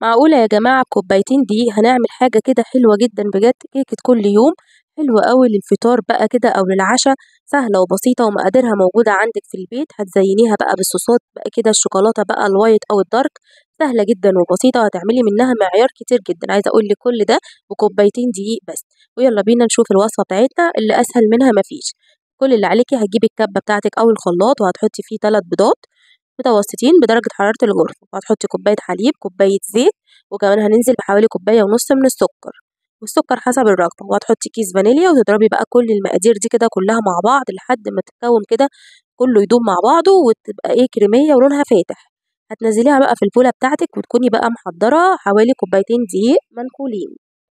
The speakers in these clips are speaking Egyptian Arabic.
معقولة يا جماعة بكوبايتين دقيق هنعمل حاجة كده حلوة جدا بجد كيكة كل يوم حلوة قوي للفطار بقى كده أو للعشاء سهلة وبسيطة ومقاديرها موجودة عندك في البيت هتزينيها بقى بالصوصات بقى كده الشوكولاتة بقى الوايت أو الدارك سهلة جدا وبسيطة هتعملي منها معيار كتير جدا عايزة أقول لك كل ده بكوبايتين دقيق بس ويلا بينا نشوف الوصفة بتاعتنا اللي أسهل منها مفيش كل اللي عليكي هتجيبي الكبة بتاعتك أو الخلاط وهتحطي فيه ثلاث بيضات متوسطين بدرجة حرارة الغرفة وهتحطي كوباية حليب كوباية زيت وكمان هننزل بحوالي كوباية ونص من السكر والسكر حسب الرغبة وهتحطي كيس فانيليا وتضربي بقى كل المقادير دي كده كلها مع بعض لحد ما تتكون كده كله يدوب مع بعضه وتبقى ايه كريمية ولونها فاتح هتنزليها بقى في البولة بتاعتك وتكوني بقى محضرة حوالي كوبايتين دقيق منخولين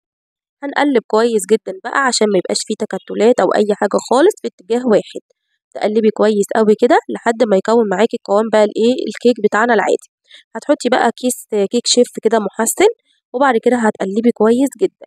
هنقلب كويس جدا بقى عشان ما يبقاش فيه تكتلات او اي حاجة خالص في اتجاه واحد تقلبي كويس قوي كده لحد ما يكون معاكي القوام بقى الايه الكيك بتاعنا العادي هتحطي بقى كيس كيك شيف كده محسن وبعد كده هتقلبي كويس جدا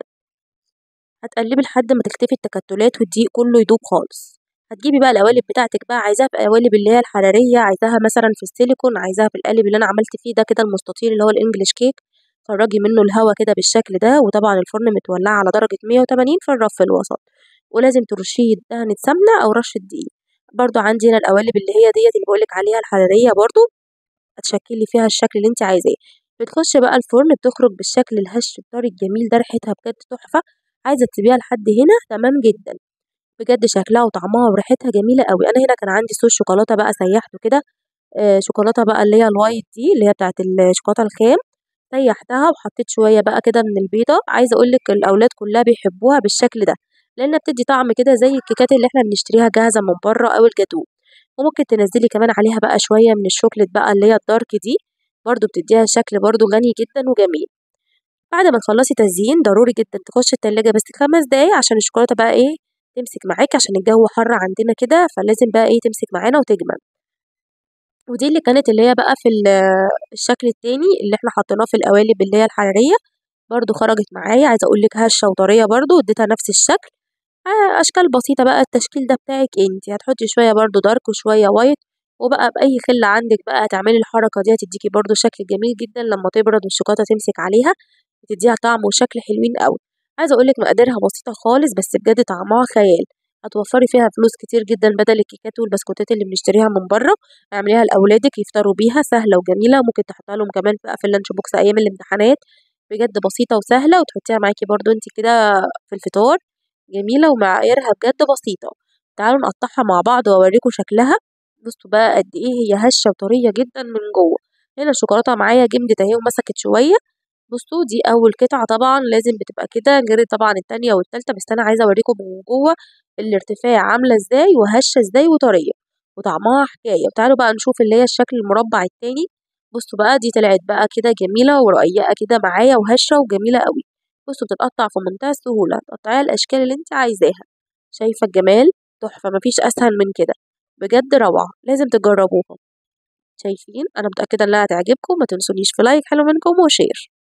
هتقلبي لحد ما تختفي التكتلات والدقيق كله يدوب خالص هتجيبي بقى القوالب بتاعتك بقى عايزاها في قوالب اللي هي الحراريه عايزاها مثلا في السيليكون عايزاها في القالب اللي انا عملت فيه ده كده المستطيل اللي هو الانجليش كيك خرجي منه الهواء كده بالشكل ده وطبعا الفرن متولع على درجه 180 في الرف الوسط ولازم ترشيه دهنة سمنة أو رشة دقيق برضو عندي هنا القوالب اللي هي ديت اللي بقولك عليها الحرارية برضو هتشكلي فيها الشكل اللي انت عايزاه بتخش بقى الفرن بتخرج بالشكل الهش الطري الجميل ده ريحتها بجد تحفة عايزة تسيبيها لحد هنا تمام جدا بجد شكلها وطعمها وريحتها جميلة قوي أنا هنا كان عندي صوص شوكولاتة بقى سيحته كده آه شوكولاتة بقى اللي هي الوايت دي اللي هي بتاعت الشوكولاتة الخام سيحتها وحطيت شوية بقى كده من البيضة عايزة أقولك الأولاد كلها بيحبوها بالشكل ده لأنها بتدي طعم كده زي الكيكات اللي احنا بنشتريها جاهزة من بره أو الجاتو وممكن تنزلي كمان عليها بقى شوية من الشوكليت بقى اللي هي الدارك دي برضو بتديها شكل برضو غني جدا وجميل بعد ما تخلصي تزيين ضروري جدا تخشي التلاجة بس خمس دقايق عشان الشوكولاتة بقى ايه تمسك معاكي عشان الجو حر عندنا كده فلازم بقى ايه تمسك معانا وتجمد ودي اللي كانت اللي هي بقى في الشكل التاني اللي احنا حطيناه في القوالب اللي هي الحرارية برضو خرجت معايا عايزة اقولك هشة وطرية برضو اديتها نفس الشكل اشكال بسيطة بقى التشكيل ده بتاعك انت هتحطي شوية برضو دارك وشوية وايت وبقى بأي خلة عندك بقى هتعملي الحركة دي هتديكي برضو شكل جميل جدا لما تبرد والشوكولاتة تمسك عليها بتديها طعم وشكل حلوين قوي عايزة اقولك مقاديرها بسيطة خالص بس بجد طعمها خيال هتوفري فيها فلوس كتير جدا بدل الكيكات والبسكوتات اللي بنشتريها من بره اعمليها لاولادك يفطروا بيها سهله وجميله ممكن تحطها لهم كمان بقى في اللانش بوكس ايام الامتحانات بجد بسيطه وسهله وتحطيها معاكي برضو انت كده في الفطار جميله ومعاييرها بجد بسيطه تعالوا نقطعها مع بعض واوريكم شكلها بصوا بقى قد ايه هي هشه وطريه جدا من جوه هنا الشوكولاته معايا جمدت اهي ومسكت شويه بصوا دي اول قطعه طبعا لازم بتبقى كده غير طبعا التانية والتالتة بس انا عايزه اوريكم من جوه الارتفاع عامله ازاي وهشه ازاي وطريه وطعمها حكايه وتعالوا بقى نشوف اللي هي الشكل المربع التاني بصوا بقى دي طلعت بقى كده جميله ورقيقه كده معايا وهشه وجميله قوي بصوا بتتقطع في منتهى السهوله تقطعيها الاشكال اللي انت عايزاها شايفه الجمال تحفه مفيش اسهل من كده بجد روعه لازم تجربوها شايفين انا متاكده انها هتعجبكم ما تنسونيش في لايك حلو منكم وشير